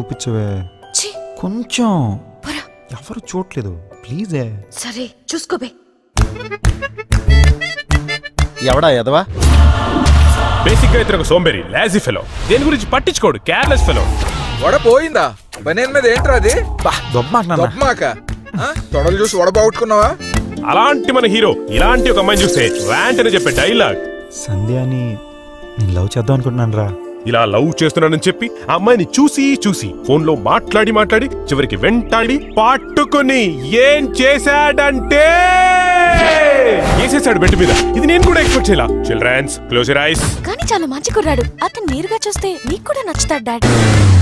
చూపించవే ఛీ కొంచెం పోరా ఎవరు చూడలేదు ప్లీజే సరే చూసుకోబే ఎవడా ఎదవా బేసిక్ గా ఇతను ఒక సోంబేరి లాజీ ఫెలో దేని గురించి పట్టించుకోడు కేర్లెస్ ఫెలో వడ పోయిందా బనేన్ మీద ఏంట్రా అది దొబ్బ దొబ్బమాక ఆ? తొడలు చూసి వడబాగుట్టుకున్నావా అలాంటి మన హీరో ఇలాంటి ఒక అమ్మాయిని చూస్తే వ్యాంట్ అని చెప్పే డైలాగ్ సంధ్యాని నేను లవ్ చేద్దాం అనుకుంటున్నాను రా ఇలా లవ్ చేస్తున్నానని చెప్పి ఆ అమ్మాయిని చూసి చూసి ఫోన్ లో మాట్లాడి మాట్లాడి చివరికి వెంటాడి పట్టుకొని ఏం చేశాడంటే వేసేసాడు బెడ్ మీద ఇది నేను కూడా ఎక్స్పెక్ట్ చేయాల చిల్డ్రన్స్ క్లోజ్ ఐస్ కానీ చాలా మంచి కుర్రాడు అతను నేరుగా చూస్తే నీకు కూడా నచ్చుతాడు డాడీ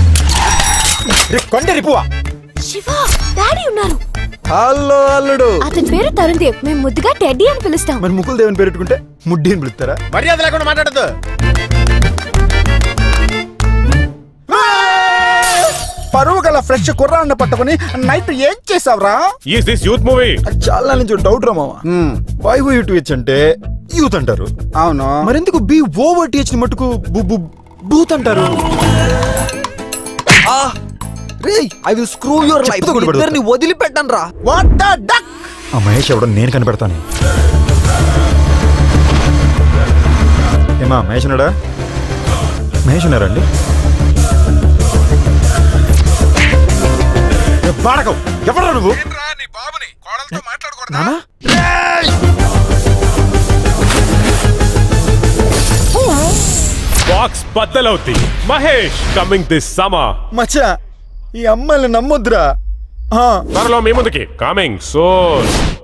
కొండరి పువ్వా శివ డాడీ ఉన్నారు హలో అల్లుడు అతని పేరు తరుణ్ దేవ్ మేము ముద్దుగా టెడ్డీ అని పిలుస్తాం మరి ముకుల్ దేవుని పేరు పెట్టుకుంటే ముడ్డి అని పిలుస్తారా మర్యాద లేకుండా మాట్లాడద్దు పరువు గల ఫ్రెష్ కుర్రాన్ని పట్టుకుని నైట్ ఏం చేసావురా ఈస్ దిస్ యూత్ మూవీ అది చాలా నుంచి డౌట్ రా మామ వై హూ యూట్ హెచ్ అంటే యూత్ అంటారు అవును మరెందుకు బి ఓవర్ టీహెచ్ ని మట్టుకు బు- బు- బూత్ అంటారు I will screw your life చెప్పుతో కొట్టుబడి ఇద్దరిని వదిలిపెట్టను రా వాట్ ద డక్ ఆ మహేష్ ఎవడో నేను కనిపెడతాను ఏమా మహేష్ ఉన్నాడా మహేష్ ఉన్నారండి బాడకం ఎవరా నువ్వు ఏంట్రా నీ బాబుని కోడలతో మాట్లాడకూడదా నానా బాక్స్ బద్దలవుతుంది మహేష్ కమింగ్ దిస్ సమ్మర్ మచ్చా ఈ అమ్మాయిని నమ్మొద్దురా ఆ, త్వరలో మీ ముందుకి కమింగ్ సోన్